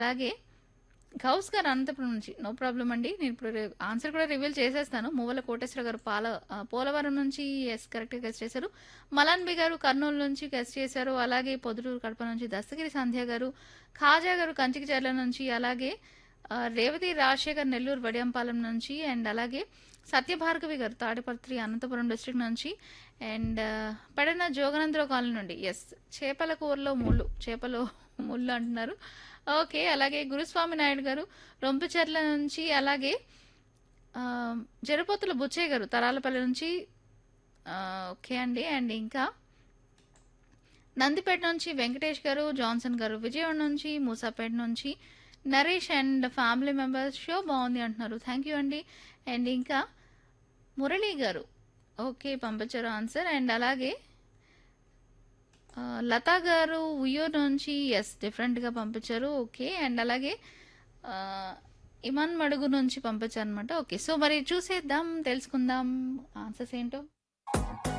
అలాగే గౌస్ గారు అనంతపురం నుంచి నో ప్రాబ్లం అండి నేను ఇప్పుడు రి- ఆన్సర్ కూడా రివీల్ చేసేస్తాను మూవల కోటేశ్వర గారు పాల ఆ, పోలవరం నుంచి ఎస్ కరెక్ట్గా గెస్ట్ చేశారు మలాన్బి గారు కర్నూలు నుంచి గెస్ట్ చేశారు అలాగే పొదుటూరు కడప నుంచి దస్తగిరి సంధ్య గారు ఖాజా గారు కంచికిచర్ల నుంచి అలాగే ఆ, రేవతి రాజశేఖర్ నెల్లూరు వడియంపాలెం నుంచి అండ్ అలాగే సత్యభార్గవి గారు తాడిపత్రి అనంతపురం డిస్ట్రిక్ట్ నుంచి అండ్ పడిన జోగనంద్ర కాలనీ నుండి ఎస్ చేపల కూరలో ముళ్ళు చేపలో ముళ్ళు అంటున్నారు ఓకే అలాగే గురుస్వామి నాయుడు గారు రొంపిచెర్ల నుంచి అలాగే ఆ, జరపోతుల బుచ్చయ్య గారు తరాలపల్లి నుంచి ఆ, ఓకే అండి అండ్ ఇంకా నందిపేట నుంచి వెంకటేష్ గారు జాన్సన్ గారు విజయవాడ నుంచి మూసాపేట నుంచి Naresh and family members show బాగుంది అంటున్నారు థ్యాంక్ యూ అండి అండ్ ఇంకా మురళీ గారు ఓకే పంపించారు ఆన్సర్ అండ్ అలాగే ఆ, లతా గారు ఉయ్యూరు నుంచి ఎస్ డిఫరెంట్గా పంపించారు ఓకే అండ్ అలాగే ఆ, ఇమాన్ మడుగు నుంచి పంపించారు అనమాట ఓకే సో మరి చూసేద్దాం తెలుసుకుందాం ఆన్సర్స్ ఏంటో